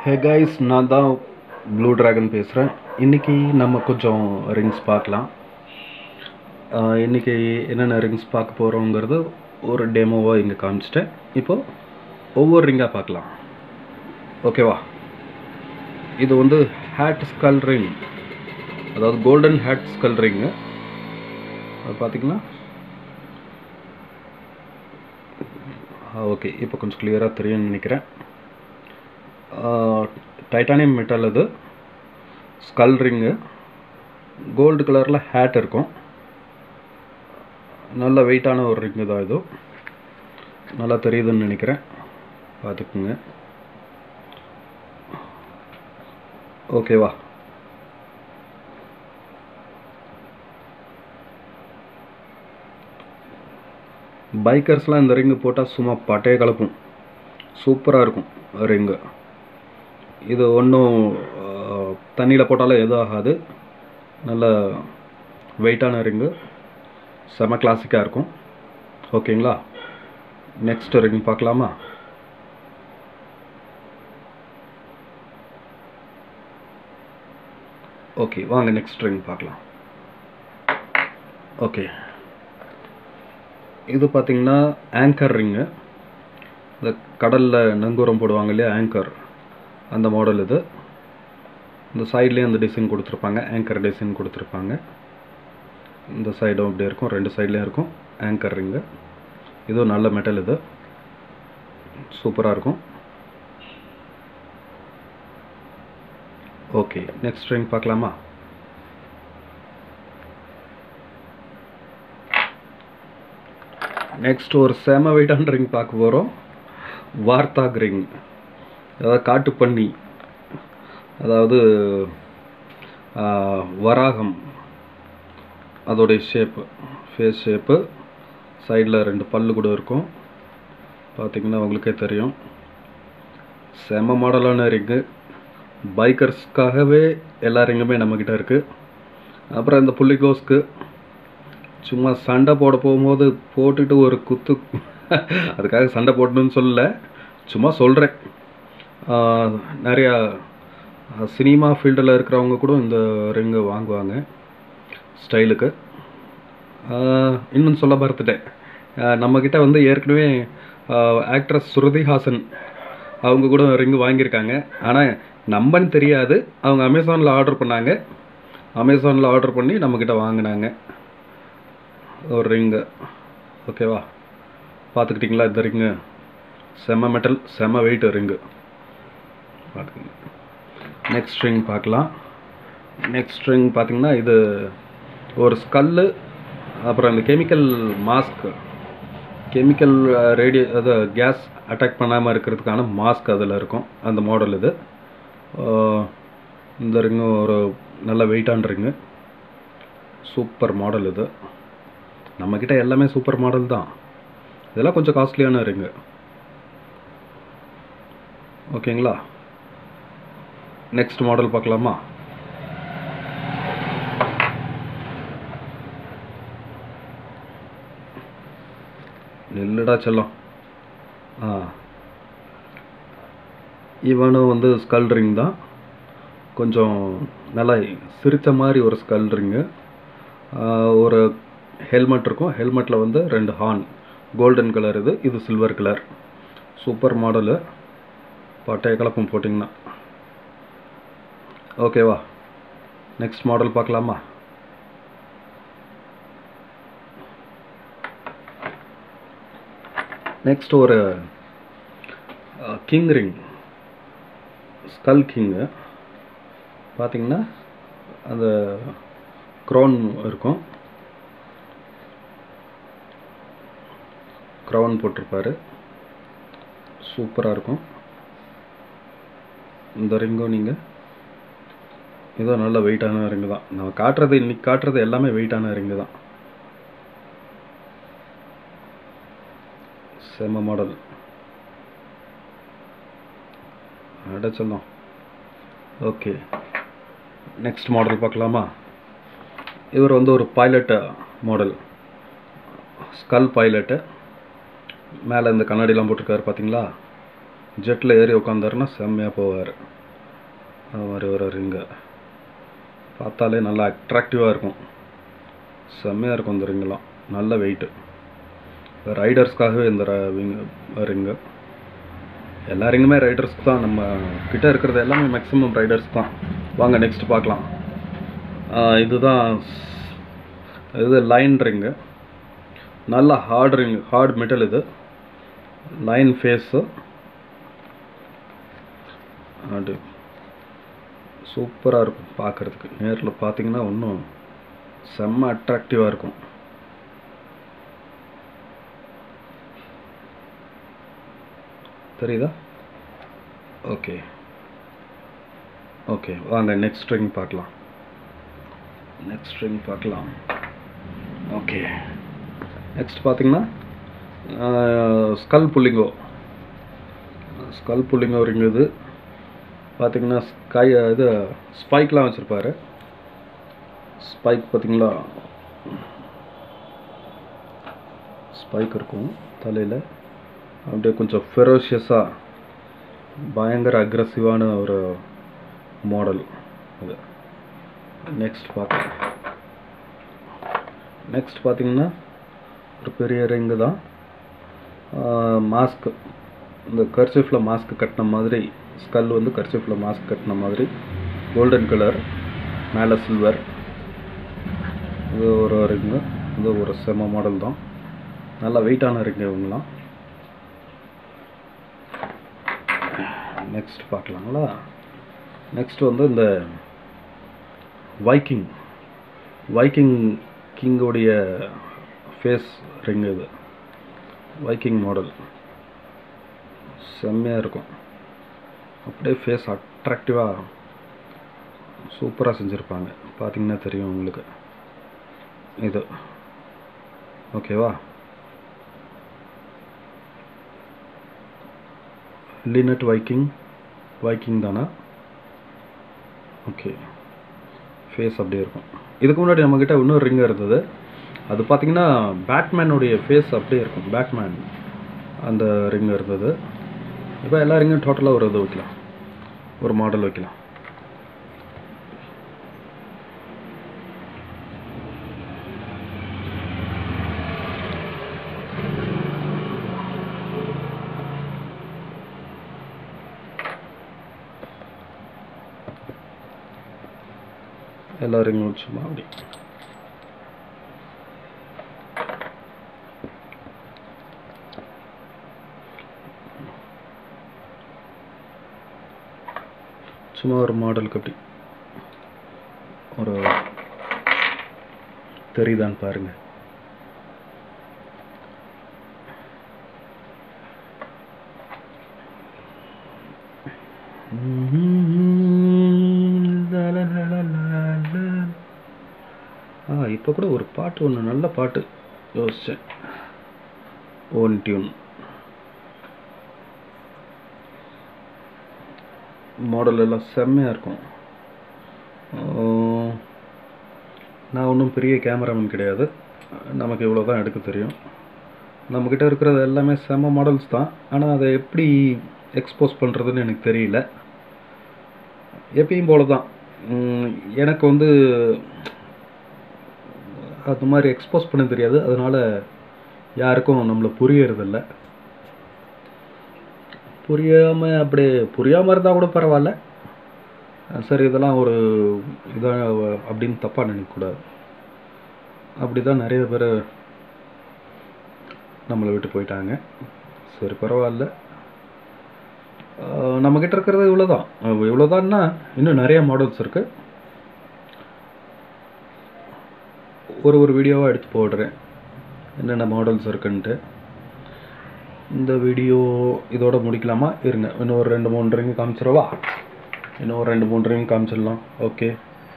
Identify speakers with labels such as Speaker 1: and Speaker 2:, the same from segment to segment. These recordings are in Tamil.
Speaker 1: ஹே கைஸ் நான் தான் ப்ளூ ட்ராகன் பேசுகிறேன் இன்றைக்கி நம்ம கொஞ்சம் ரிங்ஸ் பார்க்கலாம் ஆஹ் இன்னைக்கு என்னென்ன ரிங்ஸ் பார்க்க போகிறோங்கிறது ஒரு டெமோவாக இங்கே காமிச்சிட்டேன் இப்போது ஒவ்வொரு ரிங்காக பார்க்கலாம் ஓகேவா இது வந்து ஹேட் ஸ்கல் ரிங் அதாவது கோல்டன் ஹேட் ஸ்கல் ரிங்கு அது பார்த்தீங்களா ஓகே இப்போ கொஞ்சம் கிளியராக தெரியும்னு நினைக்கிறேன் டைட்டானியம் மெட்டல் இது ஸ்கல் ரிங்கு கோல்டு கலரில் ஹேட் இருக்கும் நல்ல வெயிட்டான ஒரு ரிங்கு தான் இது நல்லா தெரியுதுன்னு நினைக்கிறேன் பார்த்துக்குங்க ஓகேவா பைக்கர்ஸ்லாம் இந்த ரிங்கு போட்டால் சும்மா பட்டையை கலப்பும் சூப்பராக இருக்கும் ரிங்கு இது ஒன்றும் தண்ணியில் போட்டாலும் எதுவும் ஆகாது நல்ல வெயிட்டான ரிங்கு செம கிளாசிக்காக இருக்கும் ஓகேங்களா நெக்ஸ்ட் ரிங் பார்க்கலாமா ஓகே வாங்க நெக்ஸ்ட் ரிங் பார்க்கலாம் ஓகே இது பார்த்தீங்கன்னா ஆங்கர் ரிங்கு இந்த கடலில் நங்கூரம் போடுவாங்க இல்லையா ஆங்கர் அந்த மாடல் இது இந்த சைட்லேயும் அந்த டிசைன் கொடுத்துருப்பாங்க ஆங்கர் டிசைன் கொடுத்துருப்பாங்க இந்த சைடும் இப்படி இருக்கும் ரெண்டு சைட்லேயும் இருக்கும் ஆங்கர் ரிங்கு இதுவும் நல்ல மெட்டல் இது சூப்பராக இருக்கும் ஓகே நெக்ஸ்ட் ரிங் பார்க்கலாமா நெக்ஸ்ட் ஒரு செம வெயிட்டான ரிங் பார்க்க போகிறோம் வார்த்தாக் ரிங் அதாவது காட்டுப்பன்னி அதாவது வராகம் அதோடைய ஷேப்பு ஃபேஸ் ஷேப்பு சைடில் ரெண்டு பல்லு கூட இருக்கும் பார்த்திங்கன்னா உங்களுக்கே தெரியும் செம மாடலான ரிங்கு பைக்கர்ஸ்க்காகவே எல்லா ரிங்குமே நம்மக்கிட்ட இருக்குது அப்புறம் இந்த புள்ளிகோஸ்க்கு சும்மா சண்டை போட போகும்போது போட்டுட்டு ஒரு குத்து அதுக்காக சண்டை போடணும்னு சொல்லல சும்மா சொல்கிறேன் நிறையா சினிமா ஃபீல்டில் இருக்கிறவங்க கூட இந்த ரிங்கை வாங்குவாங்க ஸ்டைலுக்கு இன்னும் சொல்ல மறுத்துட்டேன் நம்மக்கிட்ட வந்து ஏற்கனவே ஆக்ட்ரஸ் ஸ்ருதிஹாசன் அவங்க கூட ரிங்கு வாங்கியிருக்காங்க ஆனால் நம்பன்னு தெரியாது அவங்க அமேசானில் ஆர்டர் பண்ணாங்க அமேசானில் ஆர்டர் பண்ணி நம்மக்கிட்ட வாங்கினாங்க ஒரு ரிங்கு ஓகேவா பார்த்துக்கிட்டிங்களா இந்த ரிங்கு செம்ம மெட்டல் செம்ம வெயிட் ரிங்கு பார்த்துக்கங்க நெக்ஸ்ட் ரிங் பார்க்கலாம் நெக்ஸ்ட் ரிங் பார்த்திங்கன்னா இது ஒரு ஸ்கல்லு அப்புறம் இந்த கெமிக்கல் மாஸ்க் கெமிக்கல் ரேடியோ அது கேஸ் அட்டாக் பண்ணாமல் இருக்கிறதுக்கான மாஸ்க் அதில் இருக்கும் அந்த மாடல் இது இந்த ரிங்கு ஒரு நல்ல வெயிட்டான ரிங்கு சூப்பர் மாடல் இது நம்மக்கிட்ட எல்லாமே சூப்பர் மாடல் தான் இதெல்லாம் கொஞ்சம் காஸ்ட்லியான ரிங்கு ஓகேங்களா நெக்ஸ்ட் மாடல் பார்க்கலாமா நெல்லுடா செல்லம் ஆ இவனும் வந்து ஸ்கல் ரிங் தான் கொஞ்சம் நல்லா சிரித்த மாதிரி ஒரு ஸ்கல் ரிங்கு ஒரு ஹெல்மெட் இருக்கும் ஹெல்மெட்டில் வந்து ரெண்டு ஹார்ன் கோல்டன் கலர் இது இது சில்வர் கலர் சூப்பர் மாடலு பட்டைய கலப்பம் போட்டிங்கன்னா ஓகேவா நெக்ஸ்ட் மாடல் பார்க்கலாமா நெக்ஸ்ட் ஒரு கிங் ரிங் ஸ்கல் கிங்கு பார்த்தீங்கன்னா அந்த க்ரௌன் இருக்கும் க்ரௌன் போட்டிருப்பாரு சூப்பராக இருக்கும் இந்த ரிங்கும் நீங்கள் இதோ நல்ல வெயிட்டான ரிங்கு தான் நம்ம காட்டுறது இன்னைக்கு காட்டுறது எல்லாமே வெயிட்டான ரிங்கு தான் செம மாடல் அடைச்சலாம் ஓகே நெக்ஸ்ட் மாடல் பார்க்கலாமா இவர் வந்து ஒரு பைலட்டு மாடல் ஸ்கல் பைலட்டு மேலே இந்த கண்ணாடிலாம் போட்டிருக்காரு பார்த்தீங்களா ஜெட்டில் ஏறி உட்காந்தாருன்னா செம்மையாக போவார் அது மாதிரி ஒரு ரிங்கு பார்த்தாலே நல்லா அட்ராக்டிவாக இருக்கும் செம்மையாக இருக்கும் இந்த ரிங்கெல்லாம் நல்ல வெயிட்டு ரைடர்ஸ்க்காகவே இந்த ரிங்கு எல்லா ரிங்குமே ரைடர்ஸ்க்கு தான் நம்ம கிட்ட இருக்கிறது எல்லாமே மேக்ஸிமம் ரைடர்ஸ் தான் வாங்க நெக்ஸ்ட் பார்க்கலாம் ஆஹ் இதுதான் இது லைன் ரிங்கு நல்ல ஹார்ட் ரிங் ஹார்ட் மெட்டல் இது லைன் ஃபேஸு அது சூப்பராக இருக்கும் பார்க்குறதுக்கு நேரில் பார்த்தீங்கன்னா இன்னும் செம்ம அட்ராக்டிவாக இருக்கும் தெரியுதா ஓகே ஓகே வாங்க நெக்ஸ்ட் ரிங் பார்க்கலாம் நெக்ஸ்ட் ரிங் பார்க்கலாம் ஓகே நெக்ஸ்ட் பார்த்தீங்கன்னா ஸ்கல் புல்லிங்கோ ஸ்கல் புல்லிங்கோ ரிங் இது பார்த்தீங்கன்னா ஸ்கை இது ஸ்பைக்லாம் வச்சுருப்பாரு ஸ்பைக் பார்த்தீங்களா ஸ்பைக் இருக்கும் தலையில் அப்படியே கொஞ்சம் ஃபெரோஷியஸாக பயங்கர அக்ரஸிவான ஒரு மாடல் அது நெக்ஸ்ட் பார்க்கலாம் நெக்ஸ்ட் பார்த்தீங்கன்னா ஒரு பெரிய ரிங்கு தான் மாஸ்க் இந்த கர்ச்சிஃபில் மாஸ்க் கட்டின மாதிரி ஸ்கல் வந்து கர்ச்சிஃபில் மாஸ்க் கட்டின மாதிரி கோல்டன் கலர் மேலே சில்வர் இது ஒரு ரிங்கு இது ஒரு செம மாடல் தான் நல்லா வெயிட்டான ரிங்கு இவங்களாம் நெக்ஸ்ட் பார்க்கலாங்களா நெக்ஸ்ட் வந்து இந்த வைக்கிங் வைக்கிங் கிங்கோடைய ஃபேஸ் ரிங் இது வைக்கிங் மாடல் செம்மையாக இருக்கும் அப்படியே ஃபேஸ் அட்ராக்டிவாக சூப்பராக செஞ்சுருப்பாங்க பார்த்தீங்கன்னா தெரியும் உங்களுக்கு இது ஓகேவா லினட் வைக்கிங் வைக்கிங் தானா ஓகே ஃபேஸ் அப்படியே இருக்கும் இதுக்கு முன்னாடி நம்மக்கிட்ட இன்னொரு ரிங் இருந்தது அது பார்த்தீங்கன்னா பேட்மேனுடைய ஃபேஸ் அப்படியே இருக்கும் பேட்மேன் அந்த ரிங் இருந்தது இப்போ எல்லா ரிங்கும் டோட்டலாக ஒரு இது வைக்கலாம் ஒரு மாடல் வைக்கலாம் எல்லா ரிங்கும் வச்சுமா அப்படி சும்மா ஒரு மாடலுக்கு அப்படி ஒரு தெரியுதான்னு பாருங்க ஆ இப்போ கூட ஒரு பாட்டு ஒன்று நல்ல பாட்டு யோசித்தேன் ஓன் டியூன் மாடல் எல்லாம் செம்மையாக இருக்கும் ஆஹ், நான் ஒன்றும் பெரிய கேமராமேன் கிடையாது நமக்கு இவ்வளோ தான் எடுக்க தெரியும் நம்மக்கிட்ட இருக்கிறது எல்லாமே செம்ம மாடல்ஸ் தான் ஆனால் அதை எப்படி எக்ஸ்போஸ் பண்ணுறதுன்னு எனக்கு தெரியல எப்பயும் போல தான் உம், எனக்கு வந்து அது மாதிரி எக்ஸ்போஸ் பண்ண தெரியாது அதனால் யாருக்கும் நம்மளை புரியறதில்ல புரியாமல் அப்படியே புரியாமல் இருந்தால் கூட பரவாயில்ல அஹ் சரி இதெல்லாம் ஒரு இதாக அப்படின்னு தப்பாக நினைக்கக்கூடாது அப்படி தான் நிறைய பேர் நம்மளை விட்டு போயிட்டாங்க சரி பரவாயில்ல அஹ் நம்மக்கிட்ட இருக்கிறது இவ்வளோ தான் இவ்வளோ தான்னா இன்னும் நிறைய மாடல்ஸ் இருக்குது ஒரு ஒரு வீடியோவாக எடுத்து போடுறேன் என்னென்ன மாடல்ஸ் இருக்குன்ட்டு இந்த வீடியோ இதோட முடிக்கலாமா இருங்க இன்னும் ஒரு ரெண்டு மூணு ரிங் காமிச்சிடவா இன்னும் ஒரு ரெண்டு மூணு ரிங் காமிச்சிடலாம் ஓகே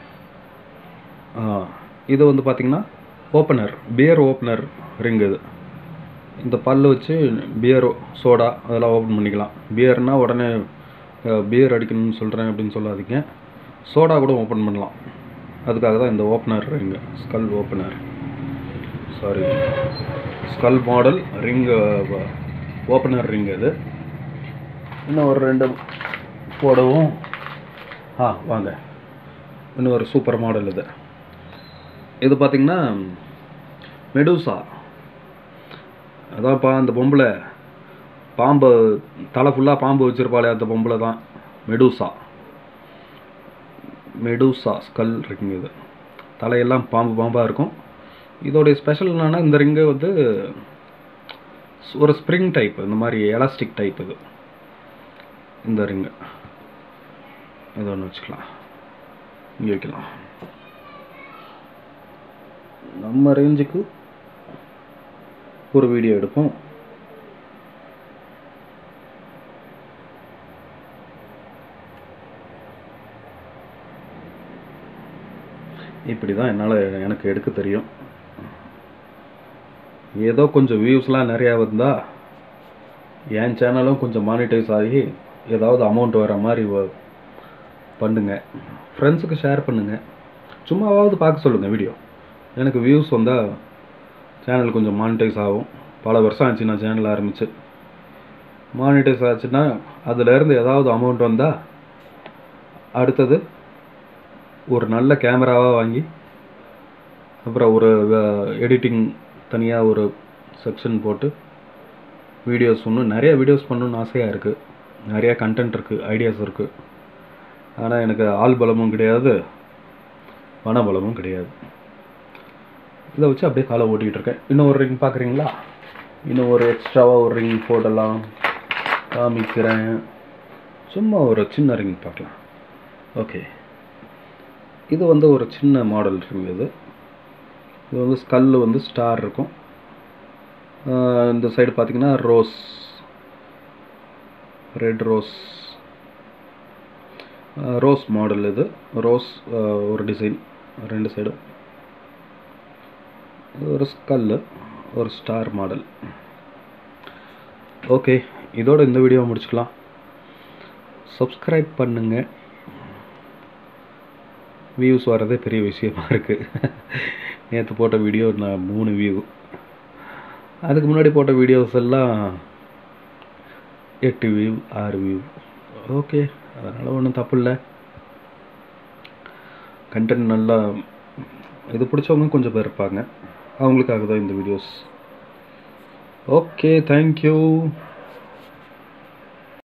Speaker 1: ஆ இது வந்து பார்த்திங்கன்னா ஓப்பனர் பியர் ஓப்பனர் ரிங் இது இந்த பல்லு வச்சு பியர் சோடா அதெல்லாம் ஓப்பன் பண்ணிக்கலாம் பியர்னா உடனே பியர் அடிக்கணும்னு சொல்கிறேன் அப்படின்னு சொல்லாதீங்க சோடா கூட ஓப்பன் பண்ணலாம் அதுக்காக தான் இந்த opener ring skull opener sorry skull model ring opener ring இது இன்னும் ஒரு ரெண்டு போடவும் ஆ வாங்க இன்னும் ஒரு சூப்பர் மாடல் இது இது பார்த்தீங்கன்னா மெடூசா அதான்ப்பா அந்த பொம்பளை பாம்பு தலை ஃபுல்லாக பாம்பு வச்சிருப்பாளே அந்த பொம்பளை தான் மெடூசா மெடூசா ஸ்கல் இருக்குங்க இது தலையெல்லாம் பாம்பு பாம்பாக இருக்கும் இதோடைய ஸ்பெஷல் என்னன்னா இந்த ரிங்கு வந்து ஒரு ஸ்ப்ரிங் டைப் இந்த மாதிரி எலாஸ்டிக் டைப் இது இந்த ரிங்கு இது ஒன்று வச்சுக்கலாம் இங்கே வைக்கலாம் நம்ம ரேஞ்சுக்கு ஒரு வீடியோ எடுப்போம் இப்படி தான் என்னால் எனக்கு எடுக்க தெரியும் ஏதோ கொஞ்சம் வியூஸ்லாம் நிறையா வந்தா என் சேனலும் கொஞ்சம் மானிட்டைஸ் ஆகி ஏதாவது அமௌண்ட் வர மாதிரி வ- பண்ணுங்க ஃப்ரெண்ட்ஸுக்கு ஷேர் பண்ணுங்க சும்மாவாவது பார்க்க சொல்லுங்கள் வீடியோ எனக்கு வியூஸ் வந்தால் சேனல் கொஞ்சம் மானிட்டைஸ் ஆகும் பல வருஷம் ஆச்சு நான் சேனல் ஆரம்பிச்சு மானிட்டைஸ் ஆச்சுன்னா அதுலேருந்து ஏதாவது அமௌண்ட் வந்தால் அடுத்தது ஒரு நல்ல கேமராவாக வாங்கி அப்புறம் ஒரு எடிட்டிங் தனியாக ஒரு செக்ஷன் போட்டு வீடியோஸ் இன்னும் நிறைய வீடியோஸ் பண்ணணும்னு ஆசையாக இருக்குது நிறையா கண்டென்ட் இருக்குது ஐடியாஸ் இருக்குது ஆனால் எனக்கு ஆள் பலமும் கிடையாது பண பலமும் கிடையாது இதை வச்சு அப்படியே காலை ஓட்டிகிட்டு இருக்கேன் இன்னும் ஒரு ரிங் பார்க்குறீங்களா இன்னும் ஒரு எக்ஸ்ட்ராவாக ஒரு ரிங் போடலாம் காமிக்கிறேன் சும்மா ஒரு சின்ன ரிங் பார்க்கலாம் ஓகே இது வந்து ஒரு சின்ன மாடல் ரிங் இது இது வந்து ஸ்கல்லு வந்து ஸ்டார் இருக்கும் ஆஹ் இந்த சைடு பார்த்தீங்கன்னா rose red rose rose model இது ரோஸ் ஒரு டிசைன் ரெண்டு சைடும் இது ஒரு ஸ்கல்லு ஒரு ஸ்டார் மாடல் ஓகே இதோட இந்த வீடியோ முடிச்சுக்கலாம் சப்ஸ்கிரைப் பண்ணுங்க வியூஸ் வரதே பெரிய விஷயமா இருக்குது நேற்று போட்ட வீடியோ நான் மூணு வியூ அதுக்கு முன்னாடி போட்ட வீடியோஸ் எல்லாம் எட்டு வியூ ஆறு வியூ ஓகே அதனால் ஒன்றும் தப்பு இல்லை கண்டென்ட் நல்லா இது பிடிச்சவங்க கொஞ்சம் பேர் இருப்பாங்க அவங்களுக்காக தான் இந்த வீடியோஸ் ஓகே தேங்க்யூ